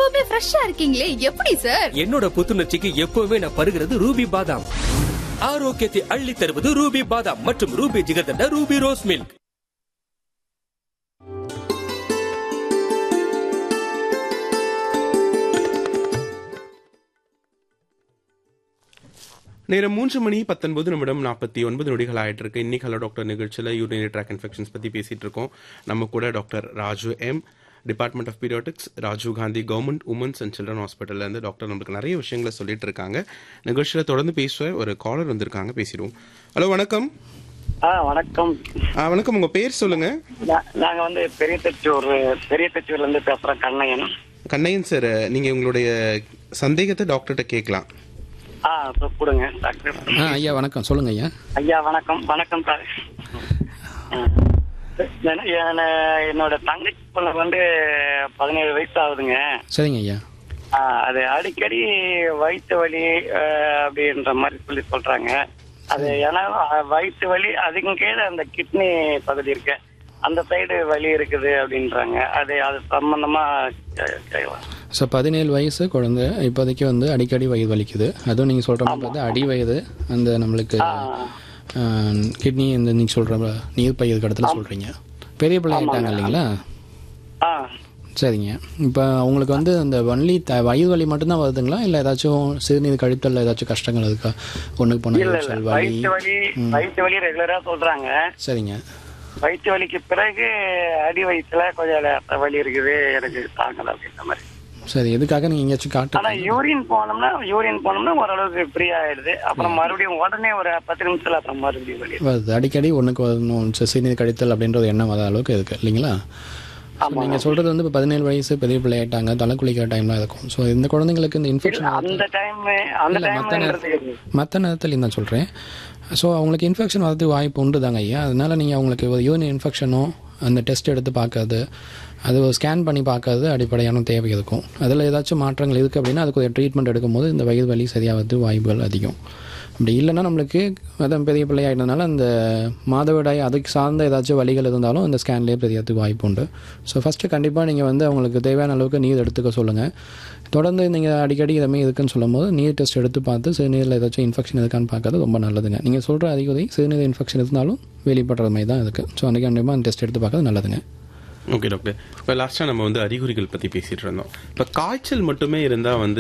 எப்பவுமே ஃப்ரெஷ்ஷா இருக்கீங்களே எப்படி சார் என்னோட புத்துணர்ச்சிக்கு எப்பவுமே நான் பருகிறது ரூபி பாதாம் ஆரோக்கியத்தை அள்ளி தருவது ரூபி பாதாம் மற்றும் Ruby jigarthanda Ruby rose milk நேரம் மூன்று மணி பத்தொன்பது நிமிடம் நாற்பத்தி ஒன்பது நொடிகள் ஆயிட்டு இருக்கு இன்னைக்கு ஹலோ டாக்டர் நிகழ்ச்சியில் யூரினரி ட்ராக் இன்ஃபெக்ஷன்ஸ் பத்தி பேசிட்டு இருக்கோம் நம்ம கூட doctor Raju M department of paediatrics Rajiv Gandhi government women's and children ஹாஸ்பிட்டல்ல இருந்து டாக்டர் நமக்கு நிறைய விஷயங்களை சொல்லிட்டு இருக்காங்க நிகழ்ச்சியில தொடர்ந்து பேசுவ ஒரு காலர் வந்திருக்காங்க பேசிடுவோம் ஹலோ வணக்கம் ஆ வணக்கம் ஆ, வணக்கம் உங்க பேர் சொல்லுங்க நா- நாங்க வந்து பெரிய தச்சூர் பெரிய தச்சூர்ல இருந்து பேசுறோம் கண்ணையன் கண்ணையன் சார் நீங்க உங்களுடைய சந்தேகத்தை டாக்டர்கிட்ட கேட்கலாம் ஆ so கொடுங்க டாக்டர் ஆ ஐயா வணக்கம் சொல்லுங்க ஐயா ஐயா வணக்கம் வணக்கம் சார் ஆ. என்ன- என்ன- என்னோட தங்கச்சி பொண்ணு வந்து பதினேழு வயசு ஆகுதுங்க சரிங்க ஐயா ஆ, அது அடிக்கடி வயிற்று வலி ஆ, அப்படின்ற மாதிரி சொல்லி சொல்றாங்க அது ஏன்னா ஆ, வயிற்று வலி அதுக்கு கீழே அந்த கிட்னி பகுதி இருக்கு அந்த சைடு வலி இருக்குது அப்படின்றாங்க அது அது சம்பந்தமா கே- கேட்கலாம் ஸோ பதினேழு வயசு குழந்தை இப்போதைக்கு வந்து அடிக்கடி வயிறு வலிக்குது அதுவும் நீங்கள் சொல்கிற மாதிரி பார்த்தா அடி வயது அந்த நம்மளுக்கு கிட்னி இந்த நீங்கள் சொல்கிற நீர் பயிர் கடத்தில் சொல்கிறீங்க பெரிய பிள்ளை ஆயிட்டாங்க இல்லைங்களா ஆ சரிங்க இப்போ அவங்களுக்கு வந்து அந்த வலி த வயிறு வலி மட்டும்தான் வருதுங்களா இல்லை ஏதாச்சும் சிறுநீர் கழித்தல் ஏதாச்சும் கஷ்டங்கள் இருக்கா ஒன்றுக்கு போன இல்ல இல்ல எரிச்சல் வலி வயிற்று வலி வயிற்று வலி ரெகுலரா சொல்றாங்க சரிங்க வயிற்று வலிக்கு பிறகு அடி வயிற்றுல கொஞ்சம் லேசா வலி இருக்குது எனக்கு தாங்கல அப்படின்ற மாதிரி சரி எதுக்காக நீங்கள் எங்கேயாச்சும் காட்டு ஆனா யூரின் போனோம்னா யூரின் போனோம்னா ஓரளவுக்கு ஃப்ரீ ஆயிடுது அப்புறம் மறுபடியும் உடனே ஒரு பத்து நிமிஷத்துல அப்புறம் மறுபடியும் வலி வருது அடிக்கடி ஒன்றுக்கு வரணும் சிறுநீர் கழித்தல் அப்படின்ற ஒரு எண்ணம் வர அளவுக்கு இருக்கு இல்லைங்களா நீங்கள் சொல்கிறது வந்து இப்போ பதினேழு வயசு பெரிய பிள்ளை ஆயிட்டாங்க தலை குளிக்கிற டைம்லாம் இருக்கும் ஸோ இந்த குழந்தைங்களுக்கு இந்த இன்ஃபெக்ஷன் அந்த டைம் அந்த இல்லை மற்ற டைம்ன்றது நேரத்தில் மற்ற நேரத்தில் நான் சொல்கிறேன் ஸோ அவங்களுக்கு இன்ஃபெக்ஷன் வரதுக்கு வாய்ப்பு உண்டு தாங்க ஐயா அதனால நீங்கள் அவங்களுக்கு ஒரு யூரின் இன்ஃபெக்ஷனோ அந்த டெஸ்ட் எடுத்து பார்க்காது அது ஒரு ஸ்கேன் பண்ணி பார்க்காது அடிப்படையான தேவை இருக்கும் அதில் ஏதாச்சும் மாற்றங்கள் இருக்குது அப்படின்னா அதுக்கு ஒரு ட்ரீட்மெண்ட் எடுக்கும்போது இந்த வயிறு வலி சரியாகிறது வாய்ப்புகள் அதிகம் அப்படி இல்லைன்னா நம்மளுக்கு அதான் பெரிய பிள்ளை ஆகிட்டனால அந்த மாதவிடாய் அதுக்கு சார்ந்த ஏதாச்சும் வலிகள் இருந்தாலும் இந்த ஸ்கேன்லேயே தெரியறதுக்கு வாய்ப்பு உண்டு ஸோ ஃபஸ்ட்டு கண்டிப்பாக நீங்கள் வந்து அவங்களுக்கு தேவையான அளவுக்கு நீர் எடுத்துக்க சொல்லுங்கள் தொடர்ந்து நீங்கள் அடிக்கடி இதமே இருக்குன்னு சொல்லும்போது நீர் டெஸ்ட் எடுத்து பார்த்து சிறுநீரில் ஏதாச்சும் இன்ஃபெக்ஷன் இருக்கான்னு பார்க்கறது ரொம்ப நல்லதுங்க நீங்கள் சொல்கிற அறிகுறி சிறுநீர் இன்ஃபெக்ஷன் இருந்தாலும் வெளிப்படுற மாதிரி தான் இருக்குது ஸோ அன்றைக்கி கண்டிப்பாக அந்த டெஸ்ட் எடுத்து பார்க்கறது நல்லதுங்க ஓகே டாக்டர் இப்போ லாஸ்ட்டாக நம்ம வந்து அறிகுறிகள் பற்றி பேசிட்டு இருந்தோம் இப்போ காய்ச்சல் மட்டுமே இருந்தால் வந்து